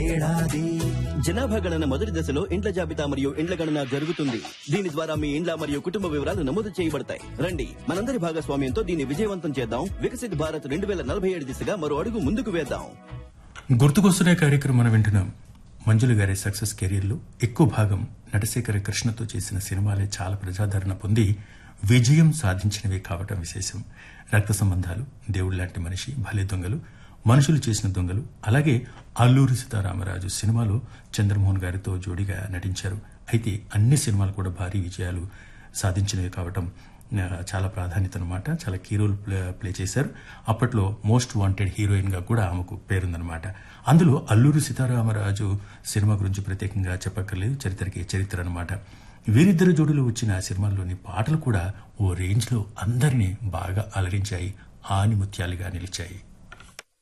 ఏడాది జనాభా గణన మొదటి దశలో ఇండ్ల జాబితా మరియు ఇండ్ల గణన జరుగుతుంది దీని ద్వారా మీ ఇండ్ల మరియు కుటుంబ వివరాలు నమోదు చేయబడతాయి రండి మనందరి భాగస్వామ్యంతో దీన్ని విజయవంతం చేద్దాం వికసిత్ భారత్ రెండు వేల నలభై ఏడు దిశగా మరో అడుగు ముందుకు వేద్దాం గుర్తుకొస్తున్న కార్యక్రమం మనం వింటున్నాం మంజుల గారి సక్సెస్ కెరీర్లో ఎక్కువ భాగం నటశేఖర కృష్ణతో చేసిన సినిమాలే చాలా ప్రజాదరణ పొంది విజయం సాధించినవే కావటం విశేషం రక్త సంబంధాలు దేవుడు లాంటి మనిషి భలే దొంగలు మనుషులు చేసిన దొంగలు అలాగే అల్లూరి సీతారామరాజు సినిమాలో చంద్రమోహన్ గారితో జోడిగా నటించారు అయితే అన్ని సినిమాలు కూడా భారీ విజయాలు సాధించినవి కావటం ఆ, చాలా ప్రాధాన్యత అనమాట చాలా కీ రోల్ ప్లే ప్లే చేశారు అప్పట్లో మోస్ట్ వాంటెడ్ హీరోయిన్ గా కూడా ఆమెకు పేరుందనమాట అందులో అల్లూరి సీతారామరాజు సినిమా గురించి ప్రత్యేకంగా చెప్పక్కర్లేదు చరిత్రకి చరిత్ర అనమాట వీరిద్దరు జోడులు వచ్చిన ఆ సినిమాల్లోని పాటలు కూడా ఓ రేంజ్ లో అందరినీ బాగా అలరించాయి ఆనిముత్యాలుగా నిలిచాయి